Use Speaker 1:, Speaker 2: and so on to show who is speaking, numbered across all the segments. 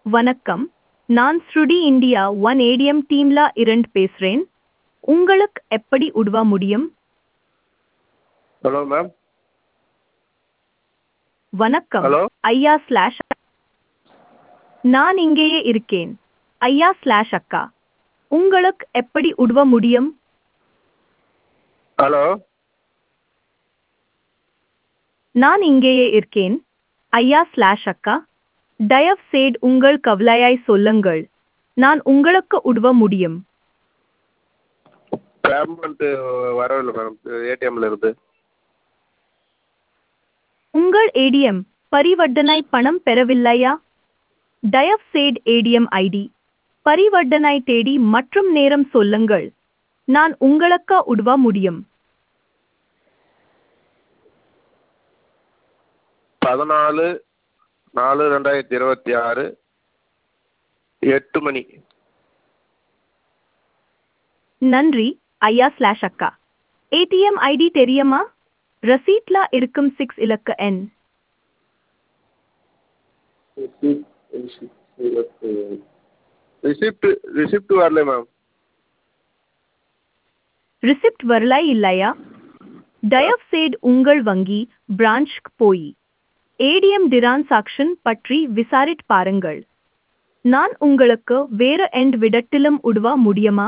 Speaker 1: வணக்கம் நான் ஸ்ருடி இந்தியா ஒன் ஏடிஎம் டீம்ல இருந்து பேசுறேன் உங்களுக்கு எப்படி உதவ முடியும்
Speaker 2: ஹலோ மேம்
Speaker 1: வணக்கம்
Speaker 2: ஹலோ
Speaker 1: ஐயா ஸ்லாஷ் நான் இங்கேயே இருக்கேன் ஐயா ஸ்லாஷ் அக்கா உங்களுக்கு எப்படி உதவ முடியும்
Speaker 2: ஹலோ
Speaker 1: நான் இங்கேயே இருக்கேன் ஐயா ஸ்லாஷ் அக்கா தயவு செய்து உங்கள் கவலையாய் சொல்லுங்கள் நான் உங்களுக்கு உதவ முடியும்
Speaker 2: பேமெண்ட்டு வரவில்லை மேடம் ஏடிஎம்ல இருந்து
Speaker 1: உங்கள் ஏடிஎம் பரிவர்த்தனை பணம் பெறவில்லையா தயவு செய்து ஏடிஎம் ஐடி பரிவர்த்தனை தேதி மற்றும் நேரம் சொல்லுங்கள் நான் உங்களுக்கு உதவ முடியும்
Speaker 2: பதினாலு நாலு ரெண்டாயிரத்தி இருபத்தி ஆறு எட்டு மணி
Speaker 1: நன்றி ஐயா ஸ்லாஷ் அக்கா ஏடிஎம் ஐடி தெரியுமா ரசீட்ல இருக்கும் சிக்ஸ் இலக்க எண்
Speaker 2: ரிசிப்ட் ரிசிப்ட் வரல மேம்
Speaker 1: ரிசிப்ட் வரலை இல்லையா தயவு செய்து உங்கள் வங்கி பிரான்ச்க்கு போய் ஏடிஎம் டிரான்சாக்ஷன் பற்றி விசாரித்து பாருங்கள் நான் உங்களுக்கு வேற எண்ட் விடத்திலும் உதவ முடியுமா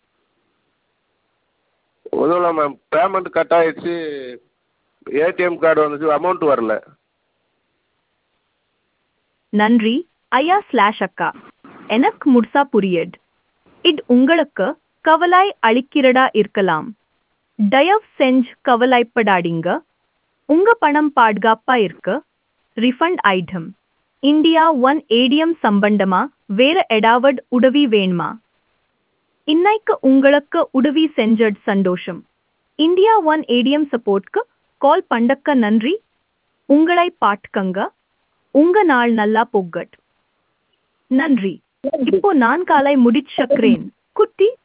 Speaker 2: உதவலாம் மேம் பேமெண்ட் கட் ஆயிடுச்சு ஏடிஎம் கார்டு வந்துச்சு அமௌண்ட் வரல
Speaker 1: நன்றி ஐயா ஸ்லாஷ் அக்கா எனக்கு முழுசா புரியுது இது உங்களுக்கு கவலை அளிக்கிறதா இருக்கலாம் தயவு செஞ்சு கவலைப்படாதீங்க உங்க பணம் பாதுகாப்பா இருக்க refund item India one ATM சம்பந்தமா வேற ஏதாவது உதவி வேணுமா இன்னைக்கு உங்களுக்கு உதவி செஞ்சது சந்தோஷம் இந்தியா ஒன் ஏடிஎம் சப்போர்ட்க்கு கால் பண்ணக்க நன்றி உங்களை பாட்டுக்கங்க உங்க நாள் நல்லா போகட் நன்றி இப்போ நான் காலை முடிச்சக்கிறேன் குட்டி